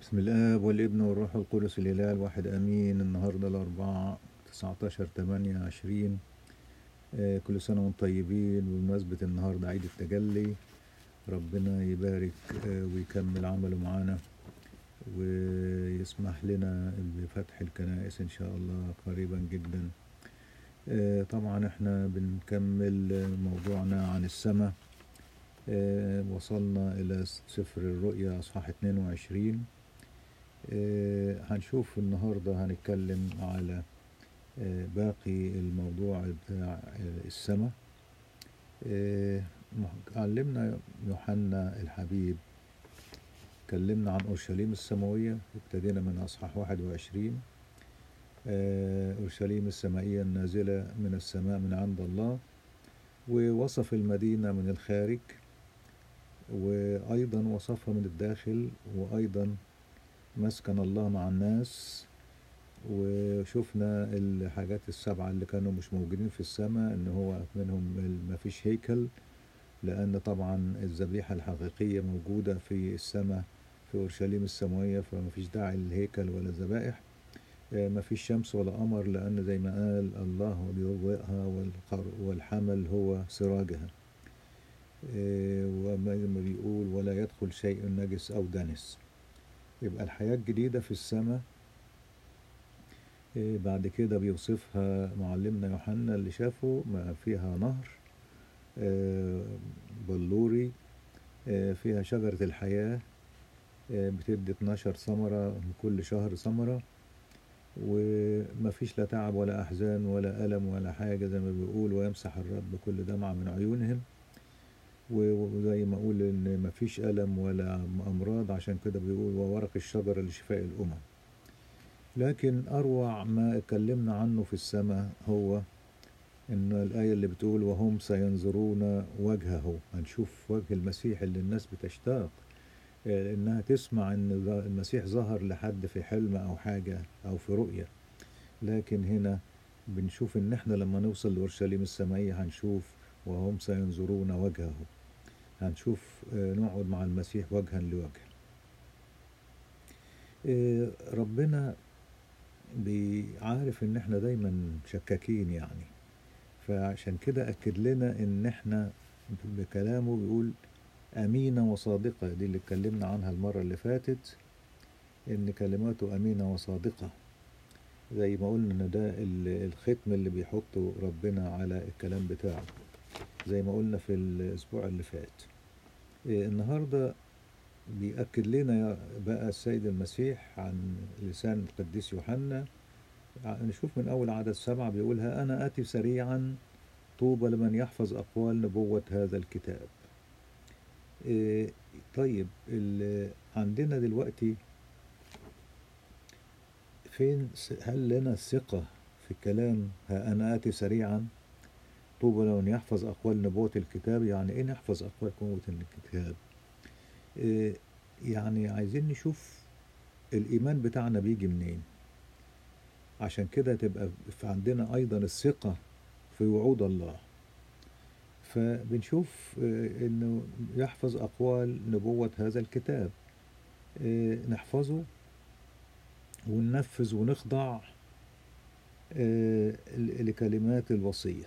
بسم الله والابن والروح القدس الإله الواحد أمين النهاردة الأربعاء 19 8 20 آه، كل سنة وانتم طيبين بمناسبة النهاردة عيد التجلي ربنا يبارك آه، ويكمل عمله معانا ويسمح لنا بفتح الكنائس إن شاء الله قريبا جدا آه، طبعا احنا بنكمل موضوعنا عن السماء آه، وصلنا إلى سفر الرؤيا أصحاح 22 آه، هنشوف النهاردة هنتكلم على آه، باقي الموضوع بتاع آه، السماء آه، مح- علمنا يوحنا الحبيب اتكلمنا عن أورشليم السماوية ابتدينا من أصحاح 21 آه، أورشليم السمائية النازلة من السماء من عند الله ووصف المدينة من الخارج وأيضا وصفها من الداخل وأيضا مسكن الله مع الناس وشفنا الحاجات السبعة اللي كانوا مش موجودين في السماء ان هو منهم ال- مفيش هيكل لان طبعا الذبيحة الحقيقية موجودة في السماء في اورشليم السماوية فمفيش داعي للهيكل ولا ذبائح آه، مفيش شمس ولا قمر لان زي ما قال الله بيضوئها والقر- والحمل هو سراجها آه، وما ما بيقول ولا يدخل شيء نجس او دنس يبقى الحياة الجديدة في السماء إيه بعد كده بيوصفها معلمنا يوحنا اللي شافه ما فيها نهر آه، بلوري آه، فيها شجرة الحياة آه، بتدي 12 ثمرة كل شهر ثمرة وما فيش لا تعب ولا أحزان ولا ألم ولا حاجة زي ما بيقول ويمسح الرب كل دمعة من عيونهم و- وزي ما أقول إن ما فيش ألم ولا أمراض عشان كده بيقول وورق الشجرة لشفاء الأمم لكن أروع ما اتكلمنا عنه في السماء هو إن الآية اللي بتقول وهم سينظرون وجهه هنشوف وجه المسيح اللي الناس بتشتاق آه، إنها تسمع إن ظ- المسيح ظهر لحد في حلم أو حاجة أو في رؤية لكن هنا بنشوف إن إحنا لما نوصل لأورشليم السمائية هنشوف وهم سينظرون وجهه هنشوف آه، نقعد مع المسيح وجها لوجه آه، ربنا بيعرف ان احنا دايما شكاكين يعني فعشان كده اكد لنا ان احنا بكلامه بيقول امينه وصادقه دي اللي اتكلمنا عنها المره اللي فاتت ان كلماته امينه وصادقه زي ما قلنا ان ده ال- الختم اللي بيحطه ربنا على الكلام بتاعه زي ما قلنا في الاسبوع اللي فات إيه، النهارده بيأكد لنا بقى السيد المسيح عن لسان القديس يوحنا نشوف من أول عدد سبعة بيقولها أنا آتي سريعا طوبى لمن يحفظ أقوال نبوة هذا الكتاب إيه، طيب ال- عندنا دلوقتي فين س- هل لنا الثقة في الكلام ها أنا آتي سريعا طوبى لمن يحفظ أقوال نبوة الكتاب يعني إيه نحفظ أقوال نبوة الكتاب إيه، يعني عايزين نشوف الإيمان بتاعنا بيجي منين عشان كده تبقى في عندنا أيضا الثقة في وعود الله فبنشوف آه، إنه يحفظ أقوال نبوة هذا الكتاب آه، نحفظه وننفذ ونخضع آه، ل- لكلمات الوصية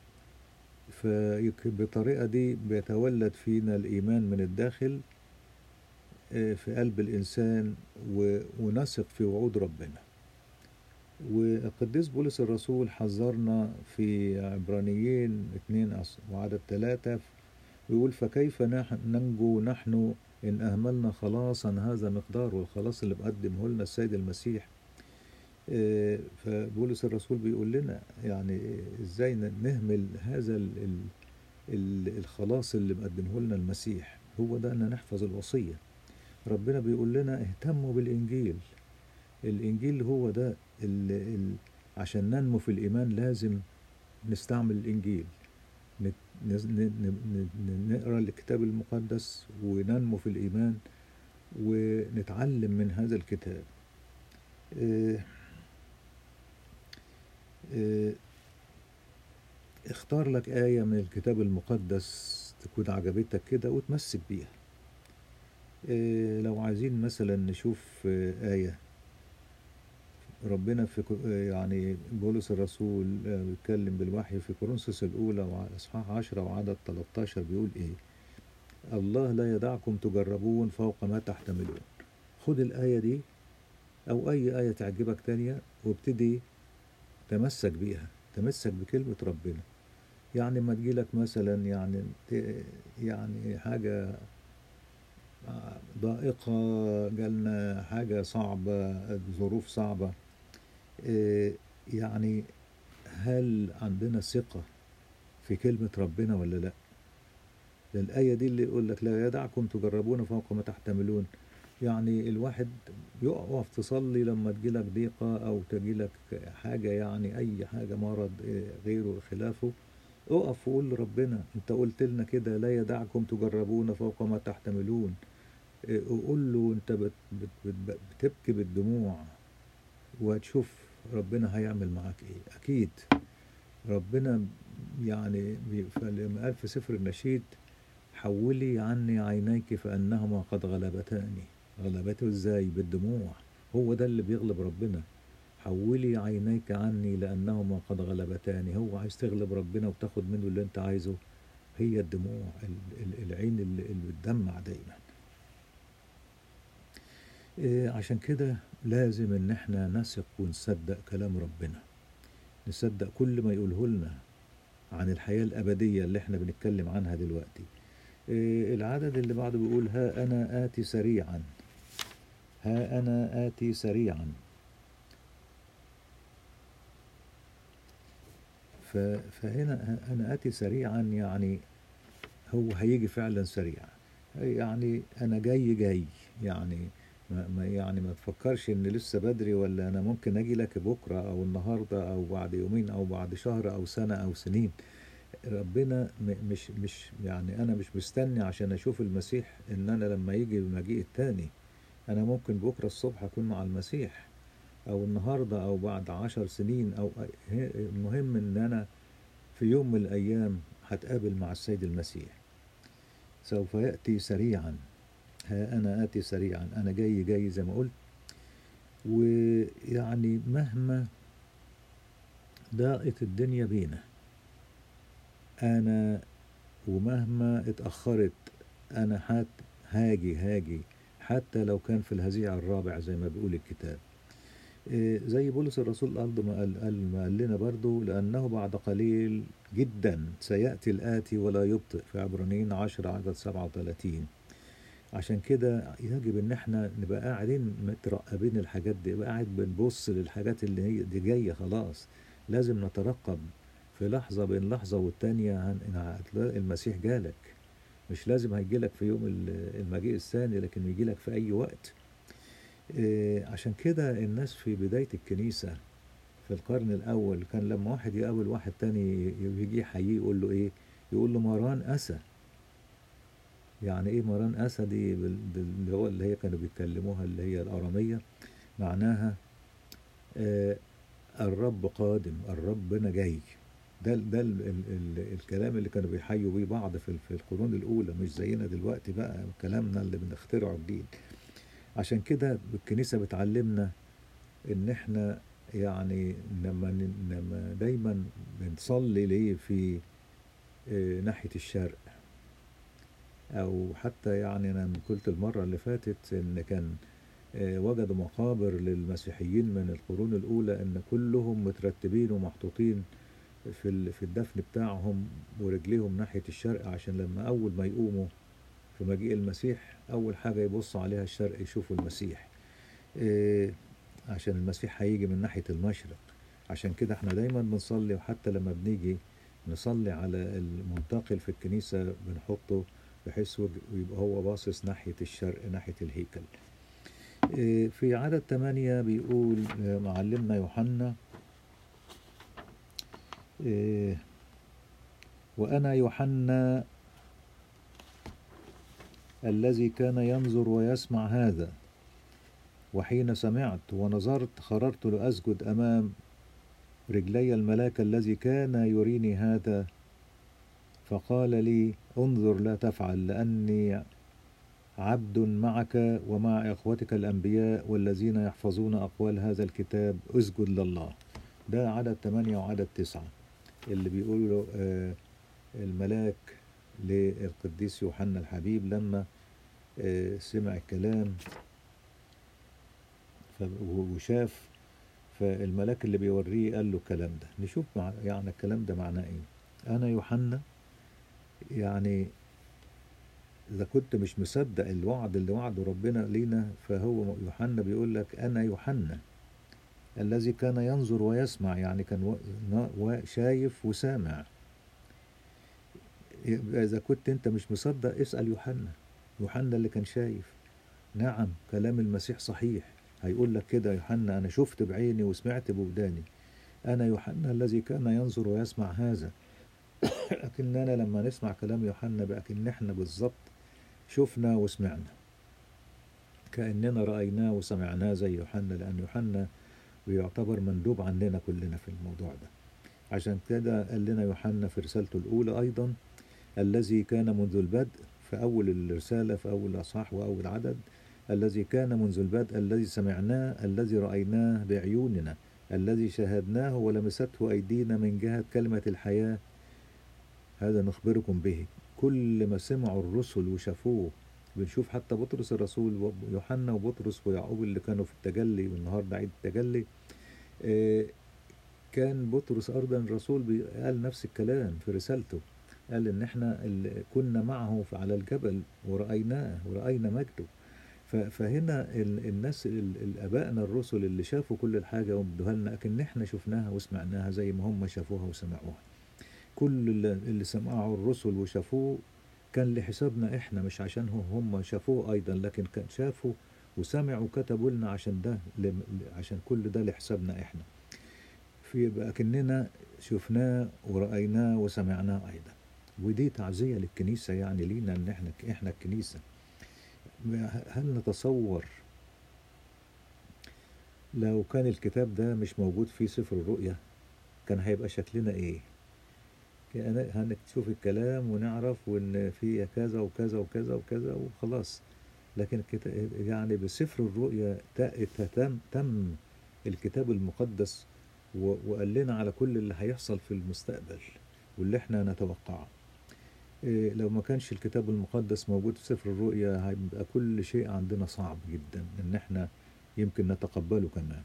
فبالطريقة دي بيتولد فينا الإيمان من الداخل آه، في قلب الإنسان و- ونثق في وعود ربنا والقديس بولس الرسول حذرنا في عبرانيين اتنين أص- وعدد ثلاثة بيقول فكيف نح- ننجو نحن إن أهملنا خلاصا هذا مقدار والخلاص اللي بقدمه لنا السيد المسيح آه، فبولس الرسول بيقول لنا يعني ازاي ن- نهمل هذا ال- ال- ال- الخلاص اللي مقدمه لنا المسيح هو ده ان نحفظ الوصية ربنا بيقول لنا اهتموا بالإنجيل الإنجيل هو ده ال ال عشان ننمو في الإيمان لازم نستعمل الإنجيل نت- نز- ن- ن- ن- نقرأ الكتاب المقدس وننمو في الإيمان ونتعلم من هذا الكتاب آه، آه، اختار لك آية من الكتاب المقدس تكون عجبتك كده وتمسك بيها إيه، لو عايزين مثلا نشوف آه، آية ربنا في كو- آه، يعني بولس الرسول آه، بيتكلم بالوحي في كورنثوس الأولى وإصحاح 10 وعدد 13 بيقول إيه الله لا يدعكم تجربون فوق ما تحتملون خد الآية دي أو أي آية تعجبك تانية وابتدي تمسك بيها تمسك بكلمة ربنا يعني ما تجيلك مثلا يعني ت- يعني حاجة ضائقة جالنا حاجة صعبة ظروف صعبة إيه، يعني هل عندنا ثقة في كلمة ربنا ولا لا ده الآية دي اللي يقول لك لا يدعكم تجربون فوق ما تحتملون يعني الواحد يقف تصلي لما تجيلك ضيقة أو تجيلك حاجة يعني أي حاجة مرض إيه، غيره خلافه اقف وقول لربنا انت قلت لنا كده لا يدعكم تجربون فوق ما تحتملون إيه، وقول له انت بت بت بت بتبكي بالدموع وهتشوف ربنا هيعمل معاك ايه اكيد ربنا يعني بي- فلما قال في سفر النشيد حولي عني عينيك فانهما قد غلبتاني غلبته ازاي بالدموع هو ده اللي بيغلب ربنا حولي عينيك عني لانهما قد غلبتاني هو عايز تغلب ربنا وتاخد منه اللي انت عايزه هي الدموع ال- ال- العين اللي اللي بتدمع دايما إيه، عشان كده لازم ان احنا نثق ونصدق كلام ربنا نصدق كل ما يقوله لنا عن الحياة الأبدية اللي احنا بنتكلم عنها دلوقتي إيه، العدد اللي بعده بيقول ها أنا آتي سريعا ها أنا آتي سريعا ف- فهنا ها أنا آتي سريعا يعني هو هيجي فعلا سريع يعني انا جاي جاي يعني ما ما- يعني ما تفكرش ان لسه بدري ولا انا ممكن اجي لك بكره او النهارده او بعد يومين او بعد شهر او سنه او سنين ربنا م- مش مش يعني انا مش مستني عشان اشوف المسيح ان انا لما يجي المجيء التاني انا ممكن بكره الصبح اكون مع المسيح او النهارده او بعد عشر سنين او هي- المهم ان انا في يوم من الايام هتقابل مع السيد المسيح سوف يأتي سريعا ها أنا آتي سريعا أنا جاي جاي زي ما قلت ويعني مهما ضاقت الدنيا بينا أنا ومهما اتأخرت أنا حت هاجي هاجي حتى لو كان في الهزيع الرابع زي ما بيقول الكتاب إيه، زي بولس الرسول الأرض ما قال, قال, ما قال لنا برضو لأنه بعد قليل جدا سيأتي الآتي ولا يبطئ في عبرانيين 10 عدد 37 عشان كده يجب ان احنا نبقى قاعدين مترقبين الحاجات دي يبقى قاعد بنبص للحاجات اللي هي دي جايه خلاص لازم نترقب في لحظه بين لحظه والتانيه هن- هتلاقي المسيح جالك مش لازم هيجيلك في يوم ال- المجيء الثاني لكن يجيلك في اي وقت إيه، عشان كده الناس في بدايه الكنيسه في القرن الاول كان لما واحد يقابل واحد تاني يجي يحييه يقول له ايه يقول له مران اسى يعني ايه مران اسدي بال- بال- اللي هو اللي هي كانوا بيتكلموها اللي هي الاراميه معناها آه الرب قادم الربنا جاي ده ده ال ال ال الكلام اللي كانوا بيحيوا بيه بعض في ال- في القرون الاولى مش زينا دلوقتي بقى كلامنا اللي بنخترعه جديد عشان كده الكنيسه بتعلمنا ان احنا يعني لما ن- لما دايما بنصلي ليه في آه، ناحيه الشرق او حتى يعني انا قلت المره اللي فاتت ان كان آه، وجدوا مقابر للمسيحيين من القرون الاولى ان كلهم مترتبين ومحطوطين في ال- في الدفن بتاعهم ورجليهم ناحيه الشرق عشان لما اول ما يقوموا في مجيء المسيح اول حاجه يبصوا عليها الشرق يشوفوا المسيح آه، عشان المسيح هيجي من ناحيه المشرق عشان كده احنا دايما بنصلي وحتى لما بنيجي نصلي على المنتقل في الكنيسه بنحطه بحيث وج- ويبقى هو باصص ناحية الشرق ناحية الهيكل إيه، في عدد ثمانية بيقول آه، معلمنا يوحنا إيه، وأنا يوحنا الذي كان ينظر ويسمع هذا وحين سمعت ونظرت خررت لأسجد أمام رجلي الملاك الذي كان يريني هذا فقال لي انظر لا تفعل لأني عبد معك ومع إخوتك الأنبياء والذين يحفظون أقوال هذا الكتاب اسجد لله ده عدد ثمانية وعدد تسعة اللي بيقولوا آه الملاك للقديس يوحنا الحبيب لما آه سمع الكلام وشاف فالملاك اللي بيوريه قال له الكلام ده نشوف مع يعني الكلام ده معناه ايه انا يوحنا يعني اذا كنت مش مصدق الوعد اللي وعده ربنا لينا فهو يوحنا بيقول لك انا يوحنا الذي كان ينظر ويسمع يعني كان شايف وسامع اذا كنت انت مش مصدق اسال يوحنا يوحنا اللي كان شايف نعم كلام المسيح صحيح هيقول لك كده يوحنا أنا شفت بعيني وسمعت بوداني أنا يوحنا الذي كان ينظر ويسمع هذا لكننا لما نسمع كلام يوحنا بأكن احنا بالظبط شفنا وسمعنا كأننا رأيناه وسمعناه زي يوحنا لأن يوحنا بيعتبر مندوب عننا كلنا في الموضوع ده عشان كده قال لنا يوحنا في رسالته الأولى أيضا الذي كان منذ البدء في أول الرسالة في أول أصحاح وأول عدد الذي كان منذ البدء الذي سمعناه الذي رأيناه بعيوننا الذي شاهدناه ولمسته أيدينا من جهة كلمة الحياة هذا نخبركم به كل ما سمعوا الرسل وشافوه بنشوف حتى بطرس الرسول ويوحنا وبطرس ويعقوب اللي كانوا في التجلي والنهارده عيد التجلي كان بطرس أيضا الرسول قال نفس الكلام في رسالته قال إن إحنا اللي كنا معه على الجبل ورأيناه ورأينا مجده فهنا الناس الابائنا الرسل اللي شافوا كل الحاجه وادوها لنا لكن احنا شفناها وسمعناها زي ما هم شافوها وسمعوها كل اللي سمعوا الرسل وشافوه كان لحسابنا احنا مش عشان هم شافوه ايضا لكن كان شافوا وسمعوا وكتبوا لنا عشان ده عشان كل ده لحسابنا احنا في كأننا شفناه ورأيناه وسمعناه ايضا ودي تعزية للكنيسة يعني لينا ان احنا احنا الكنيسة هل نتصور لو كان الكتاب ده مش موجود في سفر الرؤيا كان هيبقى شكلنا ايه هنشوف الكلام ونعرف وان في كذا وكذا وكذا وكذا وخلاص لكن يعني بسفر الرؤيا تم تم الكتاب المقدس وقال لنا على كل اللي هيحصل في المستقبل واللي احنا نتوقعه لو ما كانش الكتاب المقدس موجود في سفر الرؤيا هيبقى كل شيء عندنا صعب جدا ان احنا يمكن نتقبله كمان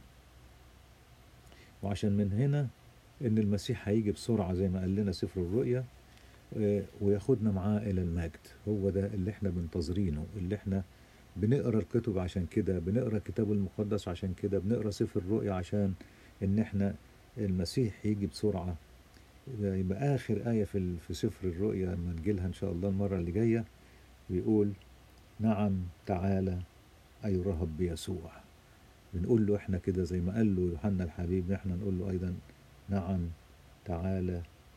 وعشان من هنا ان المسيح هيجي بسرعة زي ما قال لنا سفر الرؤيا وياخدنا معاه الى المجد هو ده اللي احنا منتظرينه اللي احنا بنقرا الكتب عشان كده بنقرا الكتاب المقدس عشان كده بنقرا سفر الرؤيا عشان ان احنا المسيح يجي بسرعة يبقى آخر آية في في سفر الرؤيا لما نجيلها إن شاء الله المرة اللي جاية بيقول نعم تعالى أي رهب بيسوع بنقول له إحنا كده زي ما قال له يوحنا الحبيب إحنا نقول له أيضا نعم تعالى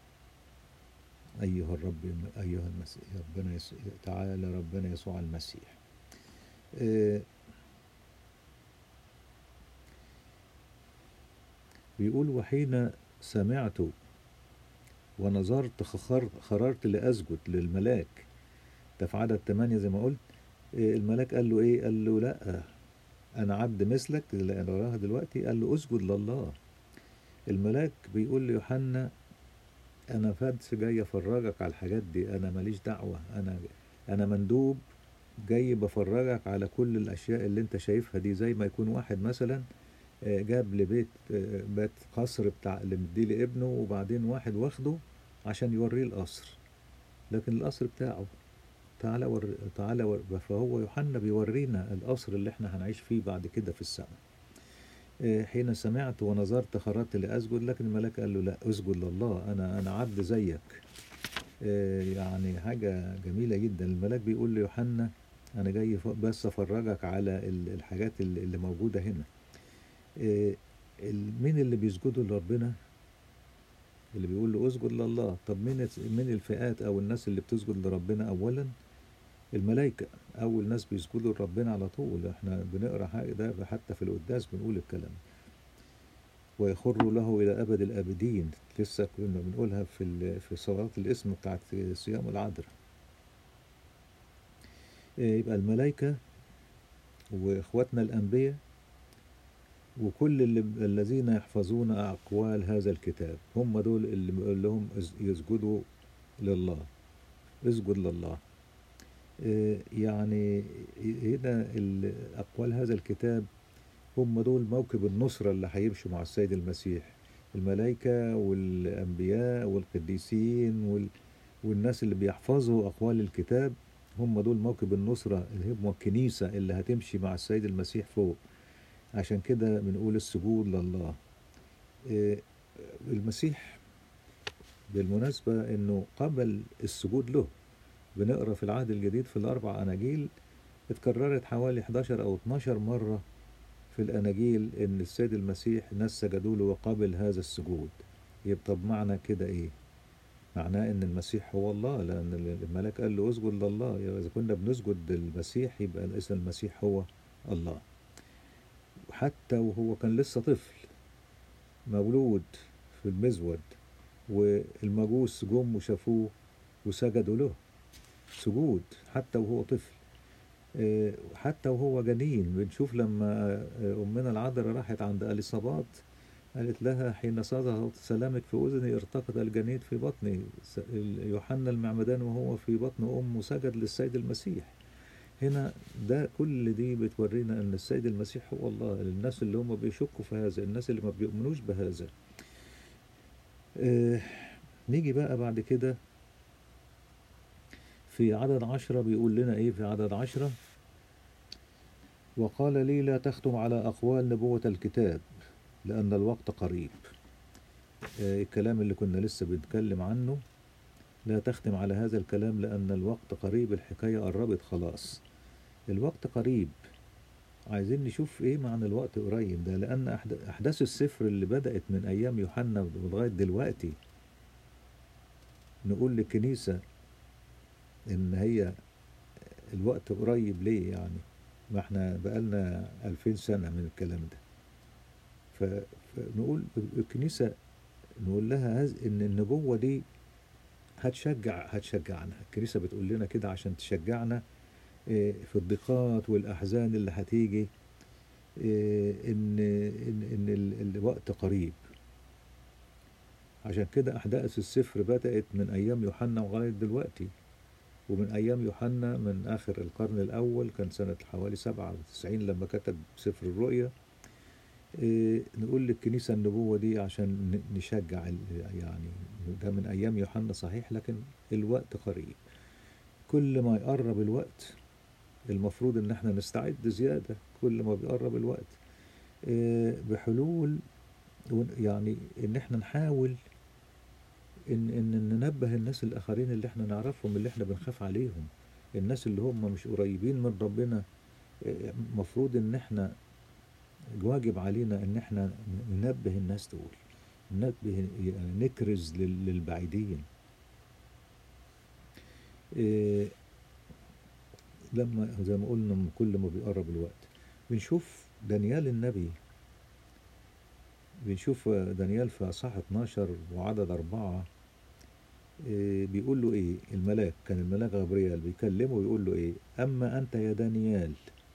أيها الرب أيها المسيح ربنا يسوع تعالى ربنا يسوع المسيح آه بيقول وحين سمعت ونظرت خررت لأسجد للملاك ده في عدد ثمانية زي ما قلت الملاك قال له ايه قال له لا انا عبد مثلك اللي انا وراها دلوقتي قال له اسجد لله الملاك بيقول ليوحنا انا فادس جاي افرجك على الحاجات دي انا ماليش دعوة انا انا مندوب جاي بفرجك على كل الاشياء اللي انت شايفها دي زي ما يكون واحد مثلا جاب لبيت بيت قصر بتاع اللي مديه لابنه وبعدين واحد واخده عشان يوريه القصر لكن القصر بتاعه تعالى ور... تعالى ور... فهو يوحنا بيورينا القصر اللي احنا هنعيش فيه بعد كده في السماء حين سمعت ونظرت خرجت لأسجد لكن الملاك قال له لا اسجد لله أنا أنا عبد زيك يعني حاجة جميلة جدا الملاك بيقول ليوحنا أنا جاي بس أفرجك على الحاجات اللي موجودة هنا مين اللي بيسجدوا لربنا اللي بيقول له اسجد لله طب مين مين الفئات او الناس اللي بتسجد لربنا اولا الملائكة اول ناس بيسجدوا لربنا على طول احنا بنقرا حاجه ده حتى في القداس بنقول الكلام ويخر له الى ابد الابدين لسه كنا بنقولها في في صلاه الاسم بتاعت صيام العذراء إيه، يبقى الملائكة وإخواتنا الأنبياء وكل اللي الذين يحفظون أقوال هذا الكتاب هم دول اللي بيقول لهم اس- يسجدوا لله اسجد لله إيه، يعني هنا ال- أقوال هذا الكتاب هم دول موكب النصرة اللي هيمشوا مع السيد المسيح الملائكة والأنبياء والقديسين وال... والناس اللي بيحفظوا أقوال الكتاب هم دول موكب النصرة اللي هم الكنيسة اللي هتمشي مع السيد المسيح فوق عشان كده بنقول السجود لله إيه، المسيح بالمناسبة انه قبل السجود له بنقرا في العهد الجديد في الاربع اناجيل اتكررت حوالي 11 او 12 مرة في الاناجيل ان السيد المسيح ناس سجدوا له وقبل هذا السجود يبقى طب معنى كده ايه معناه ان المسيح هو الله لان الملاك قال له اسجد لله يبقى اذا كنا بنسجد للمسيح يبقى اذا المسيح هو الله حتى وهو كان لسه طفل مولود في المزود والمجوس جم وشافوه وسجدوا له سجود حتى وهو طفل آه، حتى وهو جنين بنشوف لما آه، أمنا العذراء راحت عند أليصابات قالت لها حين صدى سلامك في أذني ارتقد الجنين في بطني س- يوحنا المعمدان وهو في بطن أمه سجد للسيد المسيح هنا ده كل دي بتورينا ان السيد المسيح هو الله الناس اللي هم بيشكوا في هذا الناس اللي ما بيؤمنوش بهذا آه نيجي بقى بعد كده في عدد عشرة بيقول لنا ايه في عدد عشرة وقال لي لا تختم على أقوال نبوة الكتاب لأن الوقت قريب آه الكلام اللي كنا لسه بنتكلم عنه لا تختم على هذا الكلام لأن الوقت قريب الحكاية قربت خلاص الوقت قريب عايزين نشوف ايه معنى الوقت قريب ده لأن أحد- أحداث السفر اللي بدأت من أيام يوحنا ولغاية دلوقتي نقول للكنيسة إن هي الوقت قريب ليه يعني ما احنا بقالنا ألفين سنة من الكلام ده ف- فنقول الكنيسة نقول لها هز- إن النبوة دي هتشجع هتشجعنا الكنيسة بتقول لنا كده عشان تشجعنا إيه، في الضيقات والأحزان اللي هتيجي إيه، إن إن إن ال- الوقت قريب عشان كده أحداث السفر بدأت من أيام يوحنا لغاية دلوقتي ومن أيام يوحنا من آخر القرن الأول كان سنة حوالي سبعة وتسعين لما كتب سفر الرؤيا إيه، نقول للكنيسة النبوة دي عشان ن- نشجع ال- يعني ده من أيام يوحنا صحيح لكن الوقت قريب كل ما يقرب الوقت المفروض ان احنا نستعد زيادة كل ما بيقرب الوقت إيه، بحلول ون- يعني ان احنا نحاول ان ان ننبه الناس الاخرين اللي احنا نعرفهم اللي احنا بنخاف عليهم الناس اللي هم مش قريبين من ربنا إيه، مفروض ان احنا واجب علينا ان احنا ننبه الناس دول ننبه يعني نكرز لل- للبعيدين إيه، لما زي ما قلنا من كل ما بيقرب الوقت بنشوف دانيال النبي بنشوف دانيال في اصحاح 12 وعدد أربعة إيه، بيقول له ايه الملاك كان الملاك غبريال بيكلمه ويقول له ايه اما انت يا دانيال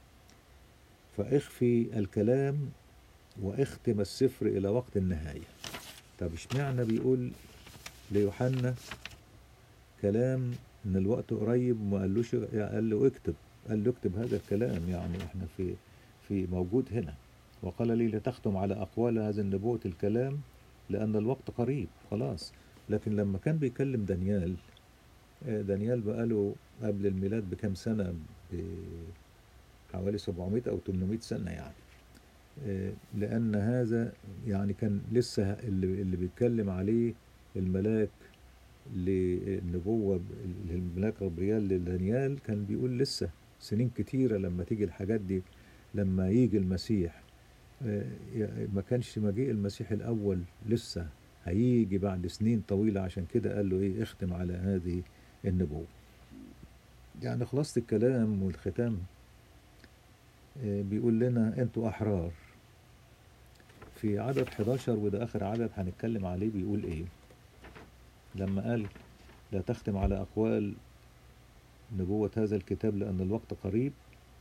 فاخفي الكلام واختم السفر الى وقت النهايه طب اشمعنى بيقول ليوحنا كلام ان الوقت قريب وما قالوش يعني قال له اكتب قال له اكتب هذا الكلام يعني احنا في في موجود هنا وقال لي لتختم على اقوال هذا النبوة الكلام لان الوقت قريب خلاص لكن لما كان بيكلم دانيال آه، دانيال بقاله قبل الميلاد بكام سنة بحوالي 700 او 800 سنة يعني آه، لأن هذا يعني كان لسه اللي, اللي بيتكلم عليه الملاك للنبوة ب- الملاك غبريال لدانيال كان بيقول لسه سنين كتيرة لما تيجي الحاجات دي لما يجي المسيح آه، يا- ما كانش مجيء المسيح الأول لسه هيجي بعد سنين طويلة عشان كده قال له إيه اختم على هذه النبوة يعني خلاصة الكلام والختام آه، بيقول لنا أنتوا أحرار في عدد 11 وده آخر عدد هنتكلم عليه بيقول إيه لما قال لا تختم على أقوال نبوة هذا الكتاب لأن الوقت قريب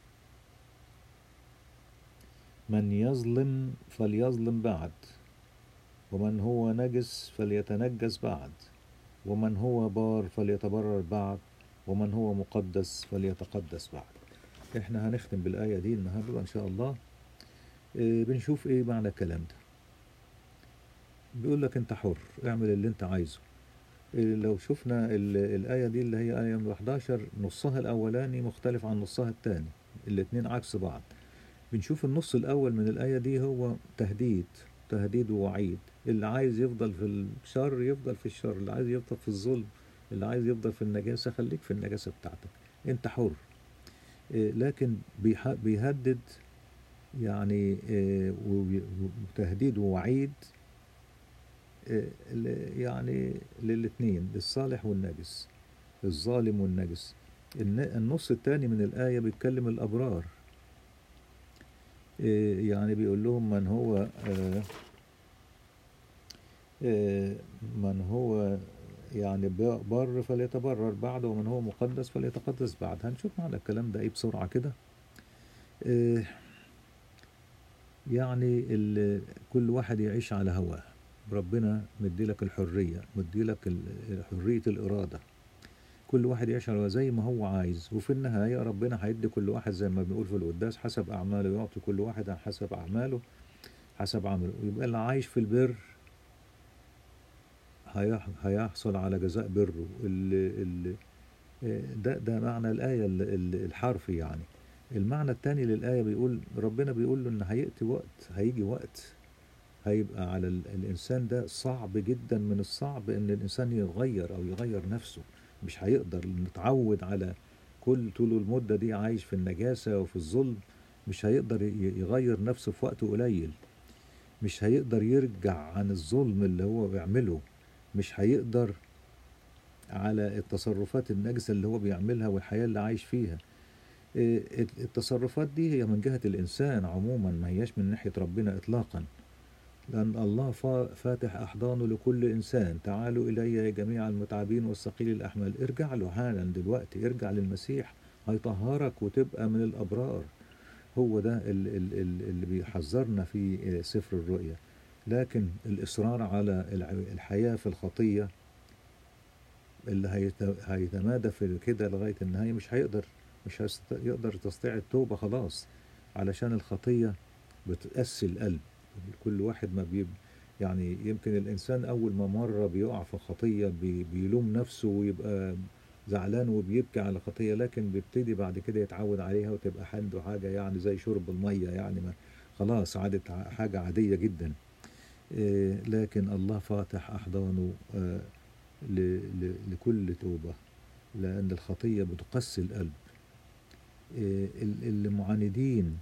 من يظلم فليظلم بعد ومن هو نجس فليتنجس بعد ومن هو بار فليتبرر بعد ومن هو مقدس فليتقدس بعد احنا هنختم بالآية دي النهاردة إن شاء الله إيه بنشوف ايه معنى الكلام ده بيقول لك انت حر اعمل اللي انت عايزه إيه لو شفنا ال- الآية دي اللي هي آية 11 نصها الأولاني مختلف عن نصها الثاني الاتنين عكس بعض بنشوف النص الأول من الآية دي هو تهديد تهديد ووعيد اللي عايز يفضل في الشر يفضل في الشر اللي عايز يفضل في الظلم اللي عايز يفضل في النجاسة خليك في النجاسة بتاعتك انت حر إيه، لكن بيح- بيهدد يعني إيه، وبي- وتهديد ووعيد إيه، ل- يعني للاتنين للصالح والنجس الظالم والنجس الن- النص الثاني من الآية بيتكلم الأبرار إيه، يعني بيقول لهم من هو آه، آه، من هو يعني ب- بر فليتبرر بعد ومن هو مقدس فليتقدس بعد هنشوف معنى الكلام ده ايه بسرعة كده آه، يعني ال- كل واحد يعيش على هواه ربنا مديلك الحرية مديلك ال- حرية الإرادة كل واحد يعيش على هواه زي ما هو عايز وفي النهاية ربنا هيدي كل واحد زي ما بنقول في القداس حسب أعماله يعطي كل واحد حسب أعماله حسب عمله يبقى اللي عايش في البر هيح- هيحصل على جزاء بره اللي اللي ده ده معنى الآية ال- ال- الحرفي يعني المعنى التاني للآية بيقول ربنا بيقول له إن هيأتي وقت هيجي وقت هيبقى على ال- الإنسان ده صعب جدا من الصعب إن الإنسان يتغير أو يغير نفسه مش هيقدر نتعود على كل طول المدة دي عايش في النجاسة وفي الظلم مش هيقدر ي- يغير نفسه في وقت قليل مش هيقدر يرجع عن الظلم اللي هو بيعمله مش هيقدر على التصرفات النجسة اللي هو بيعملها والحياة اللي عايش فيها إيه، التصرفات دي هي من جهة الإنسان عموما ما هياش من ناحية ربنا إطلاقا لأن الله فا- فاتح أحضانه لكل إنسان تعالوا إلي يا جميع المتعبين والثقيل الأحمال ارجع له حالا دلوقتي ارجع للمسيح هيطهرك وتبقى من الأبرار هو ده ال- ال- ال- اللي بيحذرنا في آه، سفر الرؤيا لكن الإصرار على الع- الحياة في الخطية اللي هيت- هيتمادى في كده لغاية النهاية مش هيقدر مش هيست- يقدر تستطيع التوبة خلاص علشان الخطية بتقسي القلب كل واحد ما بيب يعني يمكن الإنسان أول ما مرة بيقع في خطية بي بيلوم نفسه ويبقى زعلان وبيبكي على خطية لكن بيبتدي بعد كده يتعود عليها وتبقى عنده حاجة يعني زي شرب المية يعني ما خلاص عادت ع- حاجة عادية جدا إيه، لكن الله فاتح أحضانه آه، ل- ل- لكل توبة لأن الخطية بتقسي القلب إيه، ال- المعاندين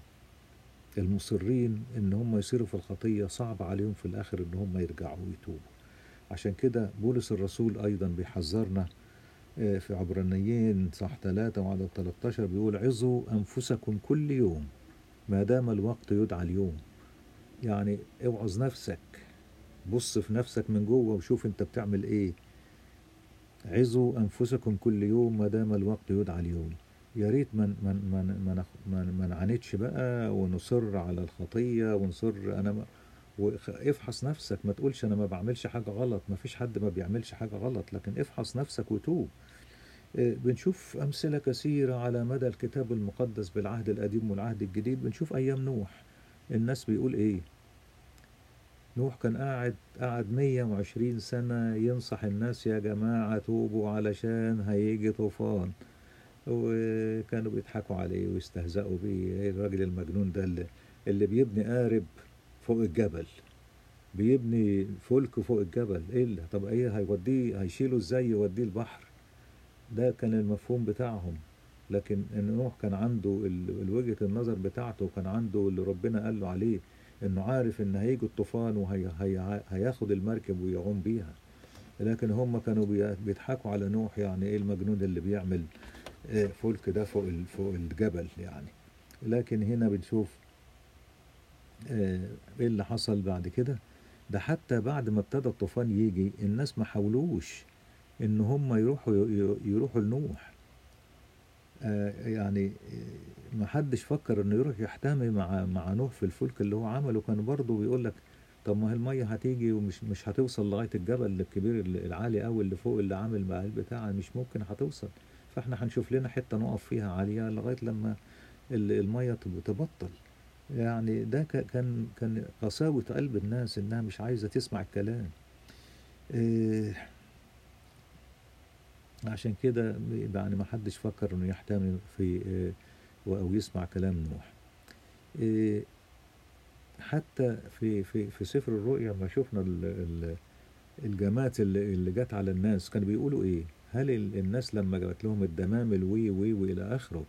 المصرين ان هم يصيروا في الخطية صعب عليهم في الاخر ان هم يرجعوا ويتوبوا عشان كده بولس الرسول ايضا بيحذرنا آه، في عبرانيين صح 3 وعدد 13 بيقول عظوا انفسكم كل يوم ما دام الوقت يدعى اليوم يعني اوعظ نفسك بص في نفسك من جوه وشوف انت بتعمل ايه عظوا انفسكم كل يوم ما دام الوقت يدعى اليوم يا ريت ما ما ما ما ما ما نعاندش بقى ونصر على الخطيه ونصر انا ما وخ- افحص نفسك ما تقولش انا ما بعملش حاجه غلط ما فيش حد ما بيعملش حاجه غلط لكن افحص نفسك وتوب آه، بنشوف امثله كثيره على مدى الكتاب المقدس بالعهد القديم والعهد الجديد بنشوف ايام نوح الناس بيقول ايه نوح كان قاعد قعد 120 سنة ينصح الناس يا جماعة توبوا علشان هيجي طوفان وكانوا بيضحكوا عليه ويستهزئوا بيه إيه الراجل المجنون ده اللي, اللي بيبني قارب فوق الجبل بيبني فلك فوق الجبل ايه اللي طب ايه هيوديه هيشيله ازاي يوديه البحر ده كان المفهوم بتاعهم لكن ان نوح كان عنده ال- الوجهة النظر بتاعته وكان عنده اللي ربنا قال له عليه انه عارف ان هيجي الطوفان وهياخد المركب ويعوم بيها لكن هم كانوا بي- بيضحكوا على نوح يعني ايه المجنون اللي بيعمل آه، فلك ده فوق ال- فوق الجبل يعني لكن هنا بنشوف آه، ايه اللي حصل بعد كده ده حتى بعد ما ابتدى الطوفان يجي الناس ما حاولوش ان هم يروحوا ي- يروحوا لنوح آه، يعني آه، ما حدش فكر انه يروح يحتمي مع مع نوح في الفلك اللي هو عمله كان برضه بيقول لك طب ما هي الميه هتيجي ومش مش هتوصل لغايه الجبل الكبير اللي- العالي قوي اللي فوق اللي عامل مع البتاع مش ممكن هتوصل فاحنا هنشوف لنا حته نقف فيها عاليه لغايه لما ال- الميه تب- تبطل يعني ده ك- كان كان قساوه قلب الناس انها مش عايزه تسمع الكلام إيه عشان كده يعني ما حدش فكر انه يحتمي في آه، او يسمع كلام نوح آه، حتى في في في سفر الرؤيا لما شفنا ال- ال- الجماعات اللي اللي جت على الناس كانوا بيقولوا ايه هل ال- الناس لما جات لهم الدمامل وي وي والى اخره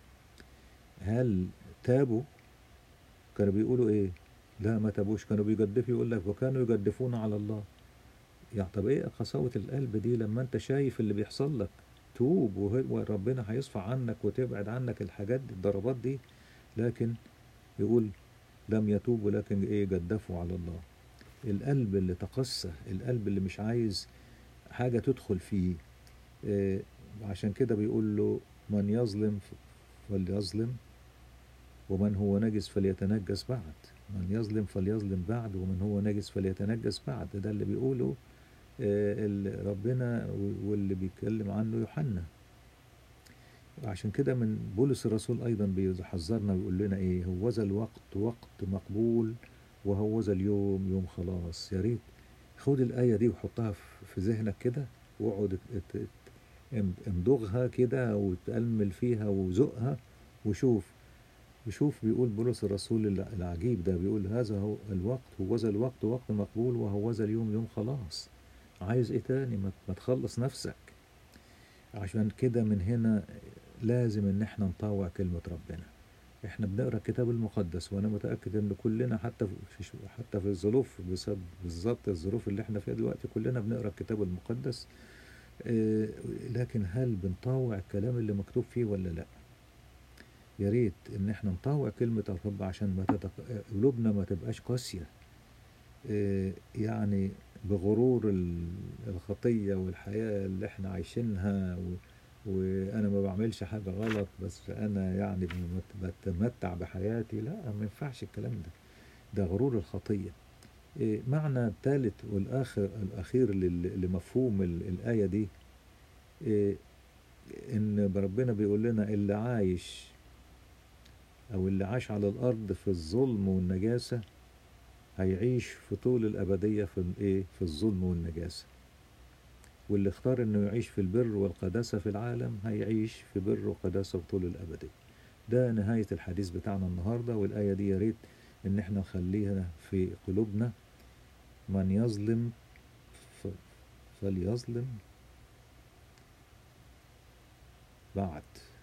هل تابوا كانوا بيقولوا ايه لا ما تابوش كانوا بيجدفوا يقول لك وكانوا يجدفون على الله يعني طب ايه قساوة القلب دي لما انت شايف اللي بيحصل لك توب وه- وربنا هيصفى عنك وتبعد عنك الحاجات دي الضربات دي لكن يقول لم يتوبوا لكن ايه جدفوا على الله القلب اللي تقسى القلب اللي مش عايز حاجة تدخل فيه إيه عشان كده بيقول له من يظلم فليظلم ومن هو نجس فليتنجس بعد من يظلم فليظلم بعد ومن هو نجس فليتنجس بعد ده اللي بيقوله آه، ال- ربنا و- واللي بيتكلم عنه يوحنا عشان كده من بولس الرسول ايضا بيحذرنا ويقول لنا ايه هوذا الوقت وقت مقبول وهوذا اليوم يوم خلاص يا ريت خد الايه دي وحطها في- في ذهنك كده واقعد ات- ات- ام- امضغها كده وتأمل فيها وذوقها وشوف وشوف بيقول بولس الرسول الع- العجيب ده بيقول هذا هو الوقت هوذا الوقت وقت مقبول وهوذا اليوم يوم خلاص عايز ايه تاني ما ما تخلص نفسك عشان كده من هنا لازم ان احنا نطوع كلمة ربنا احنا بنقرا الكتاب المقدس وانا متاكد ان كلنا حتى في ش- حتى في الظروف بسبب بالظبط الظروف اللي احنا فيها دلوقتي كلنا بنقرا الكتاب المقدس آه، لكن هل بنطوع الكلام اللي مكتوب فيه ولا لا يا ريت ان احنا نطوع كلمة الرب عشان ما تتق... قلوبنا ما تبقاش قاسية آه، يعني بغرور ال- الخطية والحياة اللي احنا عايشينها و... وانا ما بعملش حاجة غلط بس انا يعني بمت- بتمتع بحياتي لا ما ينفعش الكلام ده ده غرور الخطية إيه، معنى الثالث والآخر الأخير لل- لمفهوم ال- الآية دي إيه، إن ربنا بيقول لنا اللي عايش أو اللي عاش على الأرض في الظلم والنجاسة هيعيش في طول الأبدية في الإيه في الظلم والنجاسة واللي اختار إنه يعيش في البر والقداسة في العالم هيعيش في بر وقداسة طول الأبدية ده نهاية الحديث بتاعنا النهاردة والآية دي يا ريت إن احنا نخليها في قلوبنا من يظلم ف- فليظلم بعد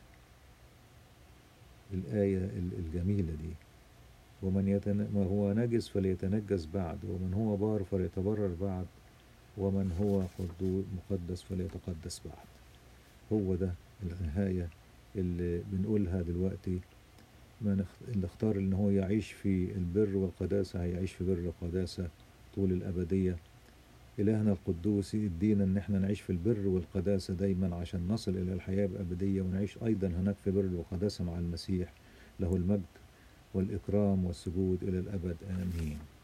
الآية ال- الجميلة دي ومن يتن... ما هو نجس فليتنجس بعد ومن هو بار فليتبرر بعد ومن هو قدو- مقدس فليتقدس بعد هو ده النهاية اللي بنقولها دلوقتي من اخ- اللي اختار ان هو يعيش في البر والقداسة هيعيش في بر وقداسة طول الأبدية إلهنا القدوس يدينا إن احنا نعيش في البر والقداسة دايما عشان نصل إلى الحياة الأبدية ونعيش أيضا هناك في بر وقداسة مع المسيح له المجد والإكرام والسجود إلى الأبد آمين